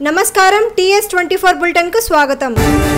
నమస్కారం TS twenty four బులెటిన్కు స్వాగతం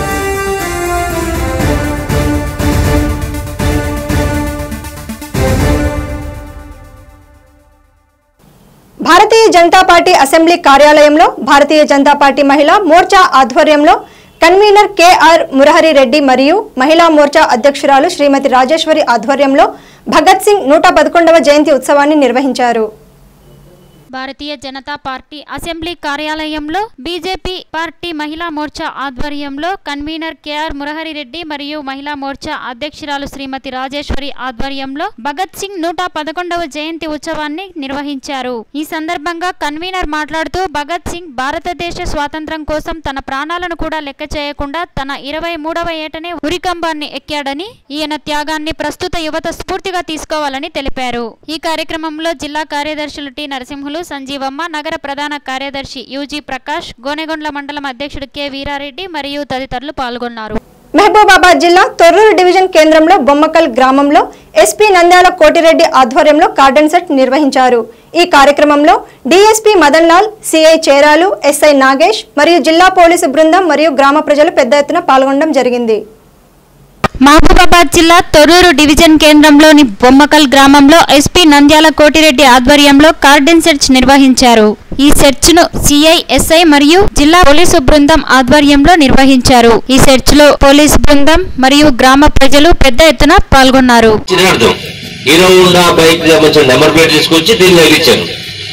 భారతీయ Janata party assembly కార్యాలయంలో భారతీయ జనతా పార్టీ మహిళా మోర్చా ఆధ్వర్యంలో కన్వీనర్ కెఆర్ మురహరి రెడ్డి మరియు మహిళా మోర్చా అధ్యక్షురాలు శ్రీమతి రాజేశ్వరి ఆధ్వర్యంలో భగత్ సింగ్ నూట పదకొండవ జయంతి ఉత్సవాన్ని నిర్వహించారు భారతీయ జనతా పార్టీ అసెంబ్లీ కార్యాలయంలో బీజేపీ పార్టీ మహిళా మోర్చా ఆధ్వర్యంలో కన్వీనర్ కెఆర్ మురహరి రెడ్డి మరియు మహిళా మోర్చా అధ్యక్షురాలు శ్రీమతి రాజేశ్వరి ఆధ్వర్యంలో భగత్ సింగ్ నూట పదకొండవ జయంతి ఉత్సవాన్ని నిర్వహించారు ఈ సందర్భంగా కన్వీనర్ మాట్లాడుతూ భగత్ సింగ్ భారతదేశ స్వాతంత్ర్యం కోసం తన ప్రాణాలను కూడా లెక్క చేయకుండా తన ఇరవై మూడవ ఏటనే ఉరికంబాన్ని ఎక్కాడని ఈయన త్యాగాన్ని ప్రస్తుత యువత స్ఫూర్తిగా తీసుకోవాలని తెలిపారు ఈ కార్యక్రమంలో జిల్లా కార్యదర్శులు టి నరసింహులు సంజీవమ్మ నగర ప్రధాన కార్యదర్శి యూజీ ప్రకాష్ గోనెగొండ్ల మండలం అధ్యక్షుడు కె వీరారెడ్డి మరియు తదితరులు పాల్గొన్నారు మహబూబాబాద్ జిల్లా తొర్రూరు డివిజన్ కేంద్రంలో బొమ్మకల్ గ్రామంలో ఎస్పీ నంద్యాల కోటిరెడ్డి ఆధ్వర్యంలో కార్డన్ సెట్ నిర్వహించారు ఈ కార్యక్రమంలో DSP Madan Lal CI Cheralu SI Nagesh మరియు జిల్లా పోలీసు బృందం మరియు గ్రామ ప్రజలు పెద్ద ఎత్తున పాల్గొనడం జరిగింది మహబూబాబాద్ జిల్లా తొర్రూరు డివిజన్ కేంద్రంలోని బొమ్మకల్ గ్రామంలో ఎస్పీ నంద్యాల కోటిరెడ్డి ఆధ్వర్యంలో కార్డన్ సెర్చ్ నిర్వహించారు ఈ సెర్చ్ ను సిఐ ఎస్ఐ మరియు జిల్లా పోలీసు బృందం ఆధ్వర్యంలో నిర్వహించారు ఈ సెర్చ్ లో పోలీసు బృందం మరియు గ్రామ ప్రజలు పెద్ద ఎత్తున పాల్గొన్నారు చిన్న అర్థం హీరో హోండా బైక్ సంబంధించిన నెంబర్ ప్లేట్ తీసుకొచ్చి దీన్ని తగిలించాను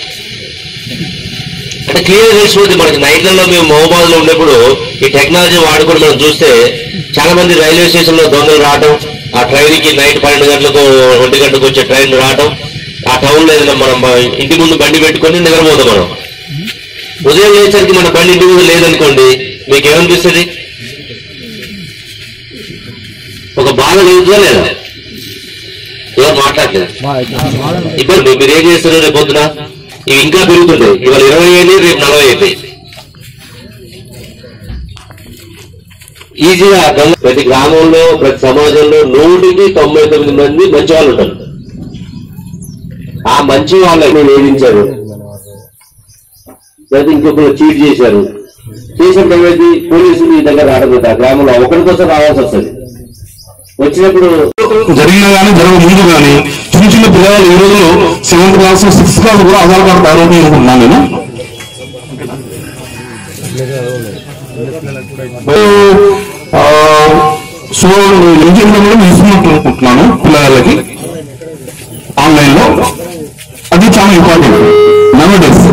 అంటే క్లియర్ తెలిసిపోతుంది మనకి నైట్లలో మేము మహబాద్ లో ఉన్నప్పుడు ఈ టెక్నాలజీ వాడుకొని మనం చూస్తే చాలా మంది రైల్వే స్టేషన్ లో దొంగలు రావడం ఆ ట్రైన్ కి నైట్ పన్నెండు గంటలకు ఒంటి గంటకు వచ్చే ట్రైన్ రావడం ఆ టౌన్ లో ఏదైనా మనం ఇంటి ముందు బండి పెట్టుకొని నిద్రపోతాం మనం ఉదయం లేసరికి మన బండి ఇంటి ముందు లేదనుకోండి మీకు ఏమనిపిస్తుంది ఒక బాధ కలుగుతుందా లేదా ఎవరు మాట్లాడలేదు ఇబ్బంది మీరు ఏం చేస్తున్నారు రేపు పొద్దున ఇవి ఇంకా పెరుగుతుంటాయి ఇవాళ ఇరవై అయింది రేపు నలభై అవుతాయి ఈజీగా గంగ ప్రతి గ్రామంలో ప్రతి సమాజంలో నూటికి తొంభై తొమ్మిది మంది మంచి వాళ్ళు ఉంటారు ఆ మంచి వాళ్ళని వేధించారు లేదా ఇంకొకరు చీట్ చేశారు చేసినప్పుడు ఏమైంది పోలీసులు ఈ దగ్గర రావడం లేదు. ఆ గ్రామంలో ఒకరి కోసం రావాల్సి వస్తుంది వచ్చినప్పుడు జరిగిన కానీ జరగ ముందు కానీ చిన్న చిన్న పిల్లలు ఈ రోజులో సెవెంత్ క్లాస్ సిక్స్త్ క్లాస్ కూడా ఆధార్ కార్డు తయారవుతుంది అనుకుంటున్నాను నేను ఆ, సో ఎలిజిబుల్ కూడా ఇస్తున్నట్టు అనుకుంటున్నాను పిల్లలకి ఆన్లైన్ లో అది చాలా ఇంపార్టెంట్ నవ్ డేస్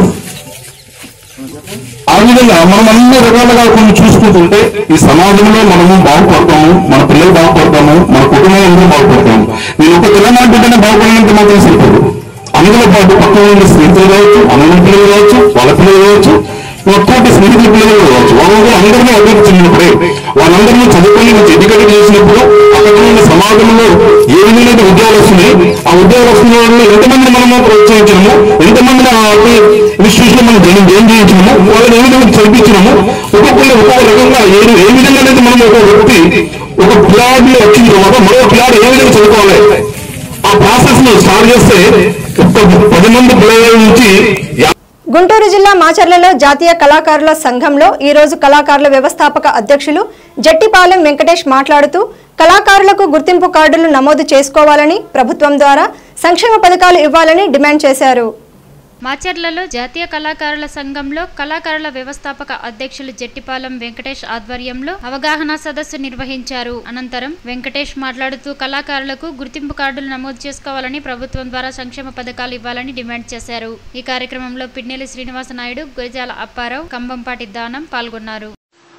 ఆ విధంగా మనం అన్ని రకాలుగా కొన్ని చూసుకుంటుంటే ఈ సమాజంలో మనము బాగుపడతాము మన పిల్లలు బాగుపడతాము మన కుటుంబం అందరూ బాగుపడతాము నేను ఒక తెలంగాణ బిడ్డనే బాగుపడినంత మాత్రం సరిపోదు అందులో పాటు పక్కన ఉండే స్నేహితులు కావచ్చు అన్న పిల్లలు కావచ్చు వాళ్ళ పిల్లలు కావచ్చు తోటి స్నేహితుల పిల్లలు కూడా కావచ్చు వాళ్ళు అందరినీ అభివృద్ధి చెందినప్పుడే వాళ్ళందరినీ చదువుకొని మంచి ఎడ్యుకేట్ చేసినప్పుడు అక్కడ ఉన్న సమాజంలో ఏ విధమైన ఉద్యోగాలు వస్తున్నాయి ఆ ఉద్యోగాలు వస్తున్న వాళ్ళు ఎంతమంది మనము ప్రోత్సహించడము ఎంతమంది ఆ ఇన్స్టిట్యూషన్ మనం జాయిన్ జాయిన్ చేయించడము వాళ్ళని ఏ విధంగా చదివించడము ఒక్కొక్కరు ఒక్కొక్క రకంగా ఏ ఏ విధంగా అనేది మనం ఒక వ్యక్తి ఒక పిల్లాడిని వచ్చిన తర్వాత మరో పిల్లాడు ఏ విధంగా చదువుకోవాలి ఆ ప్రాసెస్ ను స్టార్ట్ చేస్తే ఒక పది మంది పిల్లల నుంచి యా- గుంటూరు జిల్లా మాచర్లలో జాతీయ కళాకారుల సంఘంలో ఈ రోజు కళాకారుల వ్యవస్థాపక అధ్యక్షులు జట్టిపాలెం వెంకటేష్ మాట్లాడుతూ కళాకారులకు గుర్తింపు కార్డులు నమోదు చేసుకోవాలని ప్రభుత్వం ద్వారా సంక్షేమ పథకాలు ఇవ్వాలని డిమాండ్ చేశారు మాచర్లలో జాతీయ కళాకారుల సంఘంలో కళాకారుల వ్యవస్థాపక అధ్యక్షులు జట్టిపాలెం వెంకటేష్ ఆధ్వర్యంలో అవగాహన సదస్సు నిర్వహించారు అనంతరం వెంకటేష్ మాట్లాడుతూ కళాకారులకు గుర్తింపు కార్డులు నమోదు చేసుకోవాలని ప్రభుత్వం ద్వారా సంక్షేమ పథకాలు ఇవ్వాలని డిమాండ్ చేశారు ఈ కార్యక్రమంలో పిన్నెల్లి శ్రీనివాస నాయుడు గురజాల అప్పారావు కంబంపాటి దానం పాల్గొన్నారు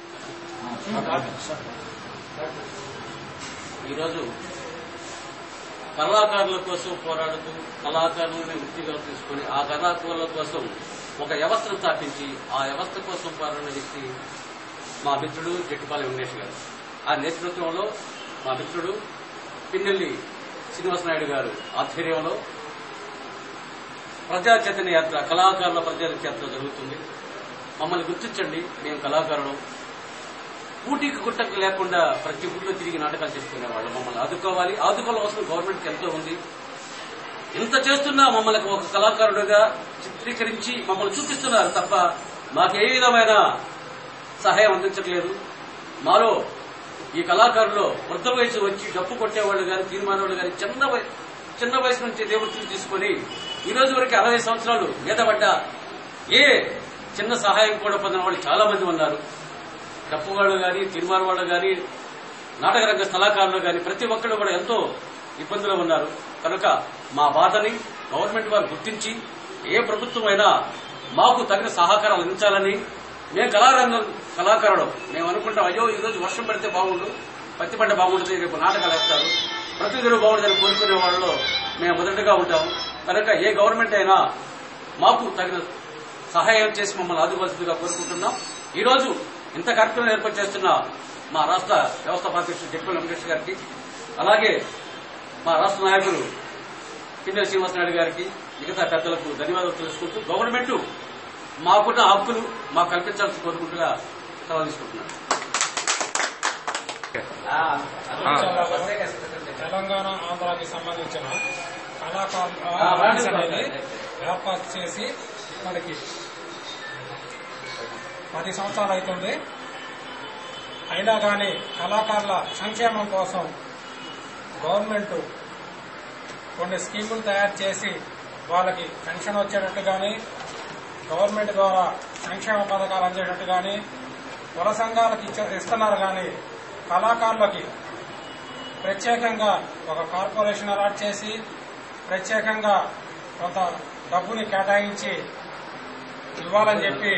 ఈరోజు కళాకారుల కోసం పోరాడుతూ కళాకారులని వృత్తిగా తీసుకొని ఆ కళాకారుల కోసం ఒక వ్యవస్థను స్థాపించి ఆ వ్యవస్థ కోసం పోరాడిన వ్యక్తి మా మిత్రుడు జట్టిపాలెం వెంకటేష్ గారు ఆ నేతృత్వంలో మా మిత్రుడు పిన్నెల్లి శ్రీనివాసనాయుడు గారు ఆధ్వర్యంలో ప్రజా చైతన్య యాత్ర కళాకారుల ప్రజా యాత్ర జరుగుతుంది మమ్మల్ని గుర్తించండి మేము కళాకారులు పూటీకి గుట్టకు లేకుండా ప్రతి ఊళ్ళో తిరిగి నాటకాలు చేసుకునేవాళ్ళు మమ్మల్ని ఆదుకోవాలి ఆదుకోవాల్సిన గవర్నమెంట్కి ఎంతో ఉంది ఇంత చేస్తున్నా మమ్మల్ని ఒక కళాకారుడిగా చిత్రీకరించి మమ్మల్ని చూపిస్తున్నారు తప్ప మాకు ఏ విధమైన సహాయం అందించట్లేదు మాలో ఈ కళాకారులు వృద్ధ వయసు వచ్చి డప్పు కొట్టేవాళ్ళు కానీ తీర్మానవాళ్ళు కానీ చిన్న వయ- చిన్న వయసు నుంచి దేవుడిని తీసుకొని ఈ రోజు వరకు అరవై సంవత్సరాలు ఈతపడ్డ ఏ చిన్న సహాయం కూడా పొందిన వాళ్ళు చాలా మంది ఉన్నారు డప్పు వాళ్ళు కానీ తీర్మాన వాళ్ళు కానీ నాటక రంగ కళాకారులు కానీ ప్రతి ఒక్కళ్ళు కూడా ఎంతో ఇబ్బందులు ఉన్నారు కనుక మా బాధని గవర్నమెంట్ వారు గుర్తించి ఏ ప్రభుత్వం అయినా మాకు తగిన సహకారాలు అందించాలని మేము కళారంగం కళాకారుడు మేము అనుకుంటాం అయ్యో ఈ రోజు వర్షం పడితే బాగుండు పత్తి పంట బాగుంటుంది రేపు నాటకాలు వేస్తారు ప్రతిదిన బాగుంటుందని కోరుకునే వాళ్ళలో మేము మొదటగా ఉంటాం కనుక ఏ గవర్నమెంట్ అయినా మాకు తగిన సహాయం చేసి మమ్మల్ని ఆదుకోవాల్సిందిగా కోరుకుంటున్నాం ఈ రోజు ఇంత కార్యక్రమం ఏర్పాటు చేస్తున్న మా రాష్ట్ర వ్యవస్థాపాధ్యక్షుడు జడ్పల్ వెంకటేష్ గారికి అలాగే మా రాష్ట్ర నాయకులు కిన్నెల శ్రీనివాసనాయుడు గారికి మిగతా పెద్దలకు ధన్యవాదాలు తెలుసుకుంటూ గవర్నమెంట్ మాకున్న హక్కులు మాకు కల్పించాల్సి కోరుకుంటుగా సెలవు తీసుకుంటున్నాను తెలంగాణ ఆంధ్రాకి సంబంధించిన కళాకారుల ఆ, రాండి ఆఫీస్ సార్. అనేది ఏర్పాటు చేసి ఇప్పటికి పది సంవత్సరాలు అవుతుంది అయినా కానీ కళాకారుల సంక్షేమం కోసం గవర్నమెంట్ కొన్ని స్కీములు తయారు చేసి వాళ్ళకి పెన్షన్ వచ్చేటట్టు కానీ గవర్నమెంట్ ద్వారా సంక్షేమ పథకాలు అందేటట్టు కానీ కుల సంఘాలకు ఇచ్చ- ఇస్తున్నారు కానీ కళాకారులకి ప్రత్యేకంగా ఒక కార్పొరేషన్ అలాట్ చేసి ప్రత్యేకంగా కొంత డబ్బుని కేటాయించి ఇవ్వాలని చెప్పి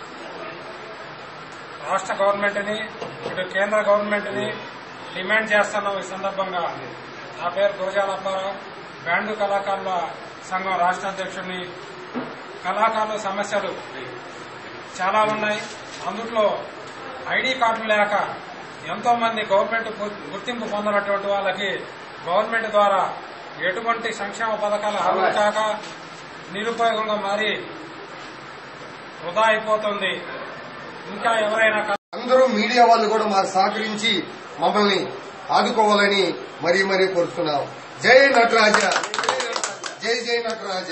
రాష్ట్ర గవర్నమెంట్ని ఇటు కేంద్ర గవర్నమెంట్ని డిమాండ్ చేస్తున్నాం ఈ సందర్భంగా నా పేరు గురజాల అప్పారావు బ్యాండు కళాకారుల సంఘం రాష్ట్ర అధ్యక్షుడిని కళాకారుల సమస్యలు చాలా ఉన్నాయి అందుట్లో ఐడి కార్డులు లేక ఎంతో మంది గవర్నమెంట్ గు- గుర్తింపు పొందినటువంటి వాళ్ళకి గవర్నమెంట్ ద్వారా ఎటువంటి సంక్షేమ పథకాలు అమలు కాక నిరుపయోగంగా మారి వృధా అయిపోతుంది ఇంకా ఎవరైనా క- అందరూ మీడియా వాళ్ళు కూడా మాకు సహకరించి మమ్మల్ని ఆదుకోవాలని మరీ మరీ కోరుతున్నాం జై నటరాజ జై జై నటరాజ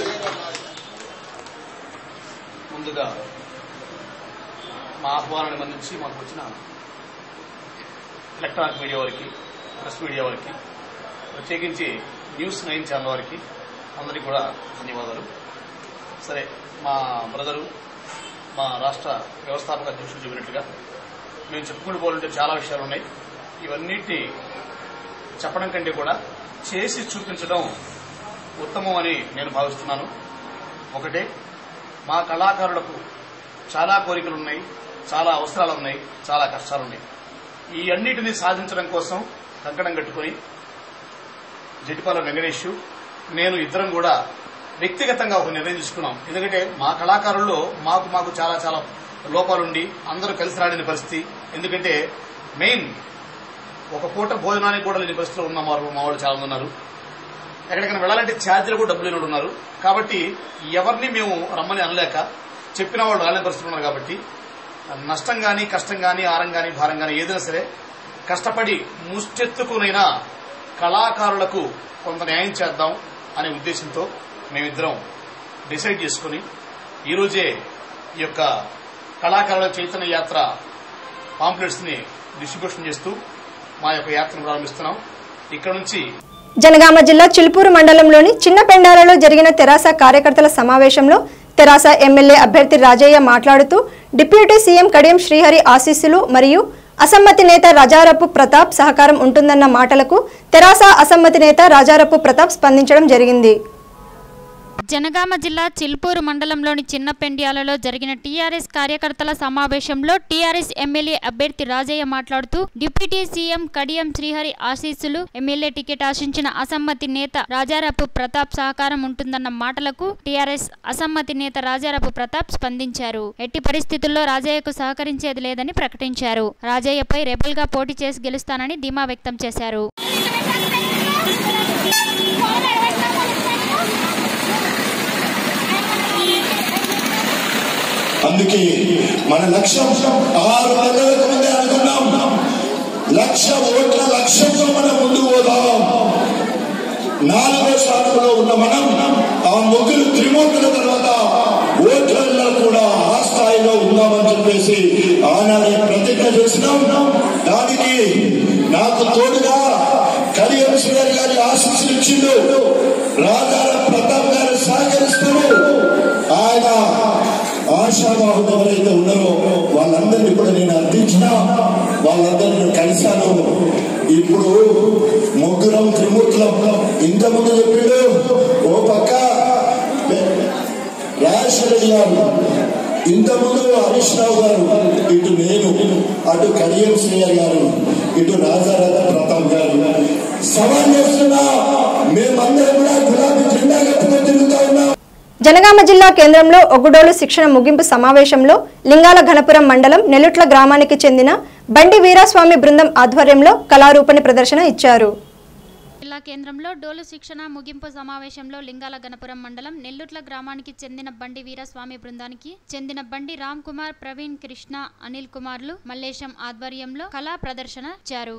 ముందుగా మా ఆహ్వానాన్ని మన్నించి మాకు వచ్చిన ఎలక్ట్రానిక్ మీడియా వారికి ప్రెస్ మీడియా వారికి ప్రత్యేకించి న్యూస్ నైన్ ఛానల్ వారికి అందరికీ కూడా ధన్యవాదాలు సరే మా బ్రదరు మా రాష్ట్ర వ్యవస్థాపక అధ్యక్షుడు చెప్పినట్టుగా మేము చెప్పుకుని పోవాలంటే చాలా విషయాలు ఉన్నాయి ఇవన్నిటి చెప్పడం కంటే కూడా చేసి చూపించడం ఉత్తమం అని నేను భావిస్తున్నాను ఒకటే మా కళాకారులకు చాలా కోరికలు ఉన్నాయి చాలా అవసరాలు ఉన్నాయి చాలా కష్టాలు ఉన్నాయి ఈ అన్నిటినీ సాధించడం కోసం కంకణం కట్టుకుని జటిపాల వెంకటేష్ నేను ఇద్దరం కూడా వ్యక్తిగతంగా ఒక నిర్ణయం తీసుకున్నాం ఎందుకంటే మా కళాకారుల్లో మాకు మాకు చాలా చాలా లోపాలుండి అందరూ కలిసి రాని పరిస్థితి ఎందుకంటే మెయిన్ ఒక పూట భోజనానికి కూడా లేని పరిస్థితిలో ఉన్న మా మా వాళ్ళు చాలా మంది ఉన్నారు ఎక్కడికైనా వెళ్ళాలంటే ఛార్జీలు కూడా డబ్బులు లేని వాళ్ళు ఉన్నారు కాబట్టి ఎవరిని మేము రమ్మని అనలేక చెప్పిన వాళ్ళు రాలేని పరిస్థితులు ఉన్నారు కాబట్టి నష్టం గాని కష్టం గాని ఆరం గాని భారం గాని ఏదైనా సరే కష్టపడి ముష్టెత్తుకునైనా కళాకారులకు కొంత న్యాయం చేద్దాం అనే ఉద్దేశంతో మేమిద్దరం డిసైడ్ చేసుకుని ఈరోజే ఈ యొక్క కళాకారుల చైతన్య యాత్ర పాంప్లెట్స్ ని డిస్ట్రిబ్యూషన్ చేస్తూ మా యొక్క యాత్రను ప్రారంభిస్తున్నాం ఇక్కడ నుంచి జనగామ జిల్లా చిలుపూరు మండలంలోని చిన్న పెండాలలో జరిగిన తెరాస కార్యకర్తల సమావేశంలో తెరాస ఎమ్మెల్యే అభ్యర్థి రాజయ్య మాట్లాడుతూ డిప్యూటీ సీఎం కడియం శ్రీహరి ఆశీస్సులు మరియు అసమ్మతి నేత రాజారపు ప్రతాప్ సహకారం ఉంటుందన్న మాటలకు తెరాస అసమ్మతి నేత రాజారపు ప్రతాప్ స్పందించడం జరిగింది జనగామ జిల్లా చిల్పూరు మండలంలోని చిన్న పెండ్యాలలో జరిగిన టీఆర్ఎస్ కార్యకర్తల సమావేశంలో టీఆర్ఎస్ ఎమ్మెల్యే అభ్యర్థి రాజయ్య మాట్లాడుతూ డిప్యూటీ సీఎం కడియం శ్రీహరి ఆశీస్సులు ఎమ్మెల్యే టికెట్ ఆశించిన అసమ్మతి నేత రాజారపు ప్రతాప్ సహకారం ఉంటుందన్న మాటలకు టీఆర్ఎస్ అసమ్మతి నేత రాజారపు ప్రతాప్ స్పందించారు ఎట్టి పరిస్థితుల్లో రాజయ్యకు సహకరించేది లేదని ప్రకటించారు రాజయ్యపై రెబల్ గా పోటీ చేసి గెలుస్తానని ధీమా వ్యక్తం చేశారు అందుకే మన లక్ష్యం ఆరు నెలలకు ముందే అనుకున్నాం లక్ష ఓట్ల లక్ష్యంతో మనం ముందుకు పోదాం నాలుగో స్థానంలో ఉన్న మనం ఆ ముగ్గురు త్రిమూర్తుల తర్వాత ఓట్లలో కూడా ఆ స్థాయిలో చెప్పేసి ఆనాడే ప్రతిజ్ఞ చేసినాం దానికి నాకు తోడుగా కడియం శ్రీగారి గారి ఆశీస్సులు ఇచ్చిండు రాజాల ప్రతాప్ గారు సహకరిస్తూ ఆయన ఆశావాహులు ఎవరైతే ఉన్నారో వాళ్ళందరినీ కూడా నేను అర్థించిన వాళ్ళందరినీ కలిశాను ఇప్పుడు ముగ్గురం త్రిమూర్తులం ఇంతకుముందు చెప్పాడు ఓ పక్క రాజశేఖర్ గారు ఇంతకుముందు హరీష్ రావు గారు ఇటు నేను అటు కడియం శ్రీయర్ గారు ఇటు రాజారాధ ప్రతాప్ గారు సవాల్ చేస్తున్నా మేమందరం కూడా గులాబీ జెండా కట్టుకొని తిరుగుతా ఉన్నాం జనగామ జిల్లా కేంద్రంలో ఒగుడోలు శిక్షణ ముగింపు సమావేశంలో లింగాల ఘనపురం మండలం నెలుట్ల గ్రామానికి చెందిన బండి వీరాస్వామి బృందం ఆధ్వర్యంలో కళారూపణి ప్రదర్శన ఇచ్చారు జిల్లా కేంద్రంలో డోలు శిక్షణ ముగింపు సమావేశంలో లింగాల గణపురం మండలం నెల్లుట్ల గ్రామానికి చెందిన బండి వీరస్వామి బృందానికి చెందిన బండి రామ్ కుమార్ ప్రవీణ్ కృష్ణ అనిల్ కుమార్లు మల్లేశం ఆధ్వర్యంలో కళా ప్రదర్శన ఇచ్చారు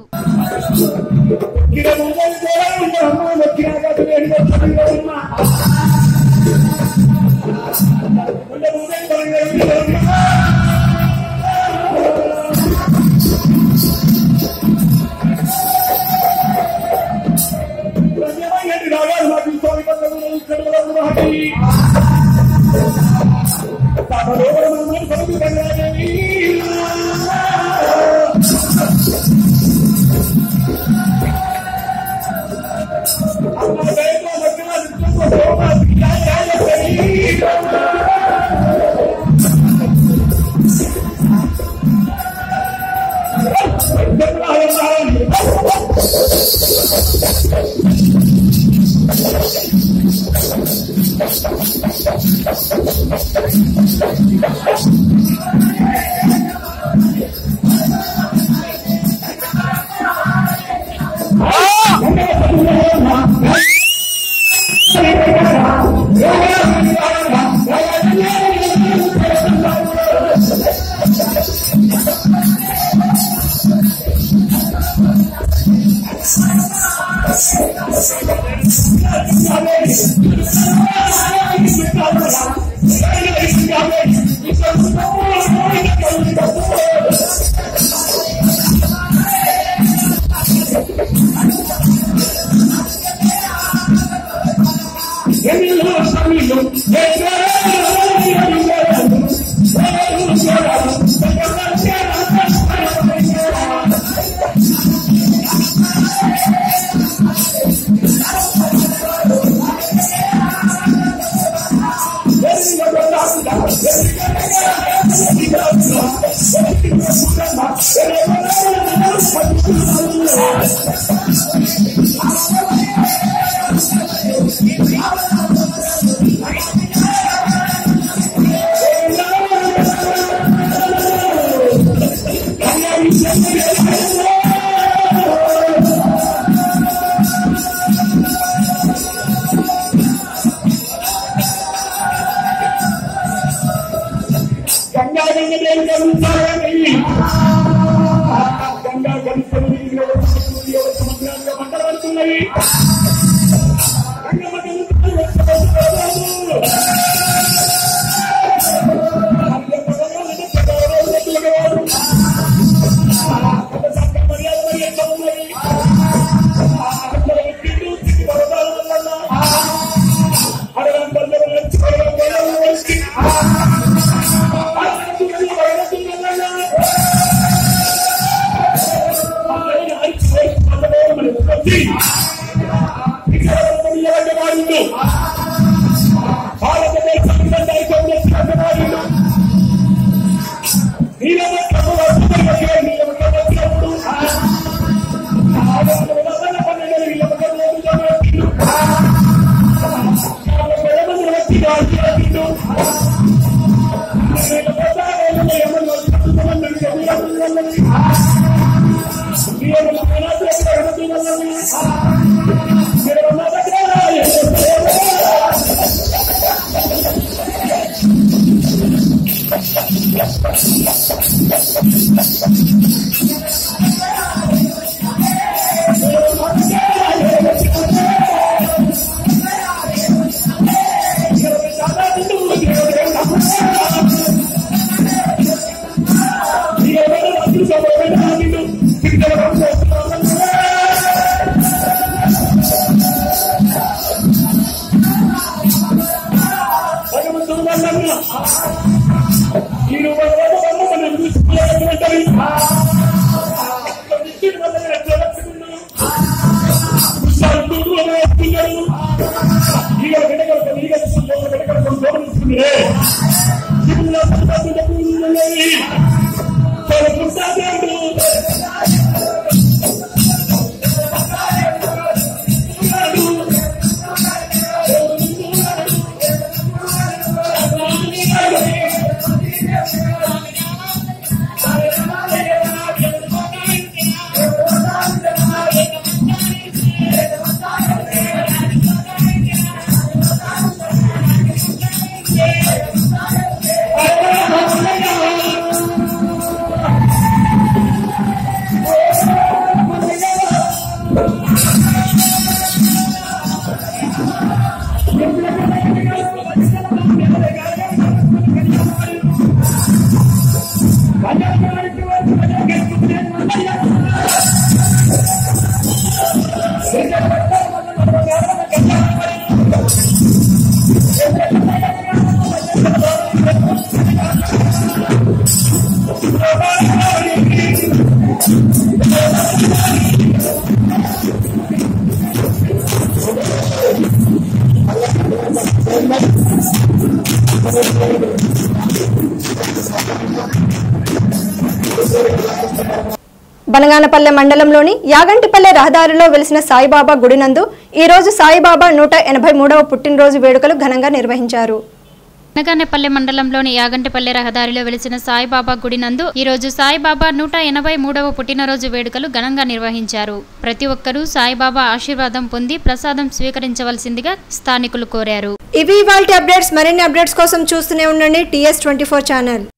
బనగానపల్లె మండలంలోని యాగంటిపల్లె రహదారిలో వెలిసిన సాయిబాబా గుడి నందు ఈ రోజు సాయిబాబా నూట ఎనభై మూడవ పుట్టినరోజు వేడుకలు ఘనంగా నిర్వహించారు నగానేపల్లి మండలంలోని యాగంటిపల్లి రహదారిలో వెలిసిన సాయిబాబా గుడి నందు ఈరోజు సాయిబాబా నూట ఎనభై మూడవ పుట్టినరోజు వేడుకలు ఘనంగా నిర్వహించారు ప్రతి ఒక్కరూ సాయిబాబా ఆశీర్వాదం పొంది ప్రసాదం స్వీకరించవలసిందిగా స్థానికులు కోరారు ఇవి ఇవాల్టి అప్డేట్స్ మరిన్ని అప్డేట్స్ కోసం చూస్తూనే ఉండండి టీఎస్ ట్వంటీ ఫోర్ ఛానల్